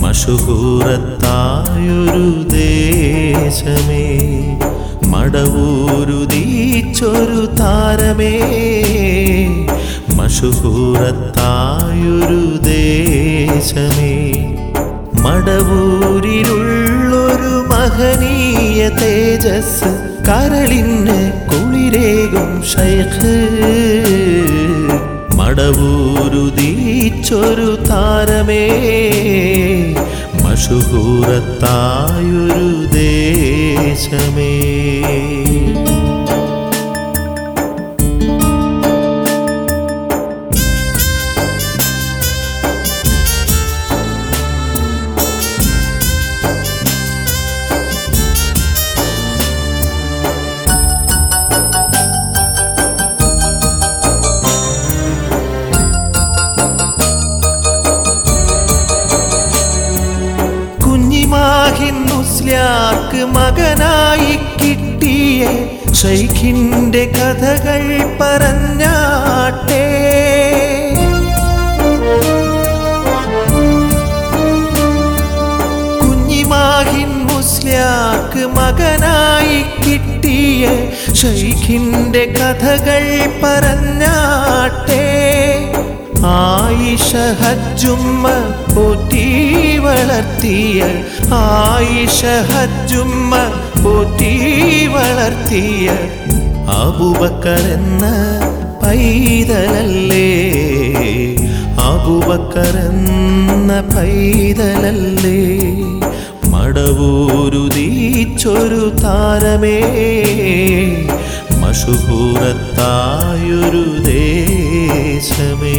മഷുഹൂറത്തായൊരു ദേശമേ മടവൂരുദീച്ചൊരു താരമേ മഷുഹൂറത്തായൊരു ദേശമേ മടവൂരിലുള്ളൊരു മഹനീയ തേജസ് കരളിന് കുളിരേകും ഷൈഖ് മടവൂരുദീച്ചൊരു താരമേ മഷുഹൂറത്തായൊരു ദേശമേ കുഞ്ഞിമാഹിൻ മുസ്ലിയാർക്ക് മകനായി കിട്ടിയ ഷൈഖിന്റെ കഥകൾ പറഞ്ഞാട്ടെ കുഞ്ഞിമാഹിൻ മുസ്ലിയാർക്ക് മകനായി കിട്ടിയ ഷൈഖിന്റെ കഥകൾ പറഞ്ഞാട്ടെ ആയിഷ ഹജ്ജുമ്മ പോറ്റി വളർത്തിയ ആയിഷ ഹജ്ജുമ്മ പോറ്റി വളർത്തിയ അബുബക്കർ എന്ന പൈതലല്ലേ അബുബക്കർ എന്ന പൈതലല്ലേ മടവൂരുദീച്ചൊരു താരമേ മഷുഹൂറത്തായൊരു ദേശമേ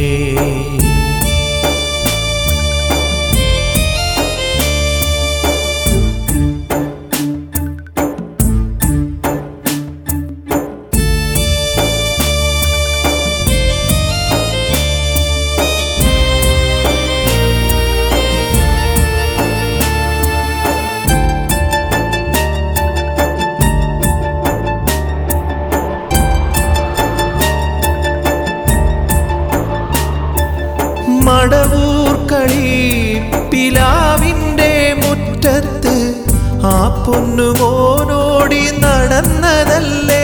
മടവൂർ കളി പിലാവിൻ്റെ മുറ്റത്ത് ആ പൊന്നുമോനോടി നടന്നതല്ലേ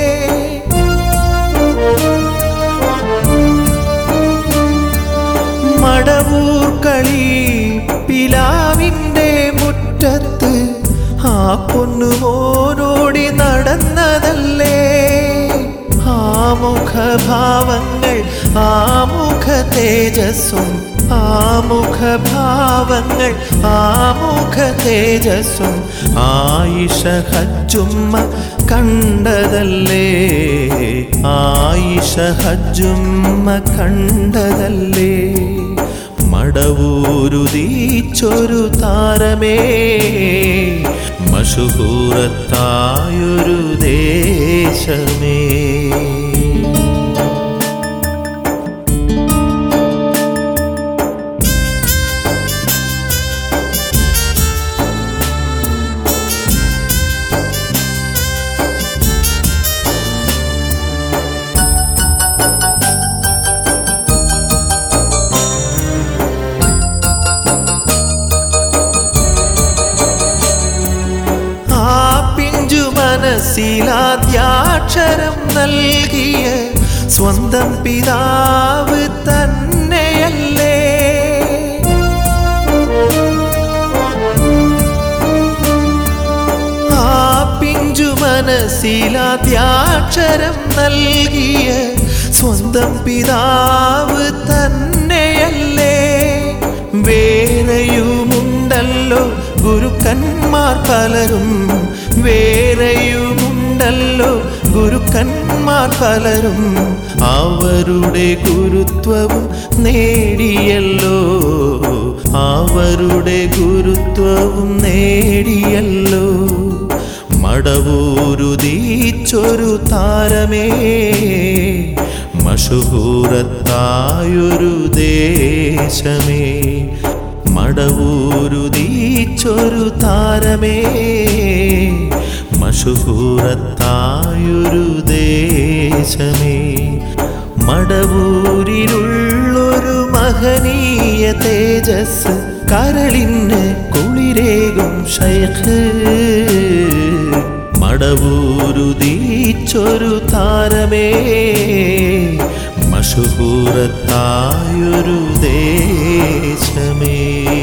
മടവൂർ കളി പിലാവിൻ്റെ മുറ്റത്ത് ആ പൊന്നുമോനോടി നടന്നതല്ലേ ആമുഖഭാവങ്ങൾ ആമുഖ തേജസ്സും ആമുഖഭാവങ്ങൾ ആമുഖ തേജസ്സും ആയിഷ ഹജ്ജുമ്മ കണ്ടതല്ലേ ആയിഷ ഹജ്ജുമ്മ കണ്ടതല്ലേ മടവൂരുദീച്ചൊരു താരമേ മഷുഹൂറത്തായൊരു ദേശമേ ആ പിഞ്ചു മനസ്സിലാദ്യാക്ഷരം നൽകിയ സ്വന്തം പിതാവ് തന്നെയല്ലേ ആ പിഞ്ചു മനസ്സിലാദ്യാക്ഷരം നൽകിയ സ്വന്തം പിതാവ് തന്നെയല്ലേ വേറെയുമുണ്ടല്ലോ ഗുരുക്കന്മാർ പലരും വേറെയുമുണ്ടല്ലോ ഗുരുക്കന്മാർ പലരും അവരുടെ ഗുരുത്വവും നേടിയല്ലോ അവരുടെ ഗുരുത്വവും നേടിയല്ലോ മടവൂരുദീച്ചൊരു താരമേ മഷുഹൂറത്തായൊരു ദേശമേ മടവൂരുദീച്ചൊരു താരമേ മഷുഹൂറത്തായൊരു ദേശമേ മടവൂരിലുള്ളൊരു മഹ മഹനീയ തേജസ് കരളിന് കുളിരേകും ഷൈഖ് മടവൂരുദീച്ചൊരു താരമേ മഷഹൂറത്തായൊരു ദേശമേ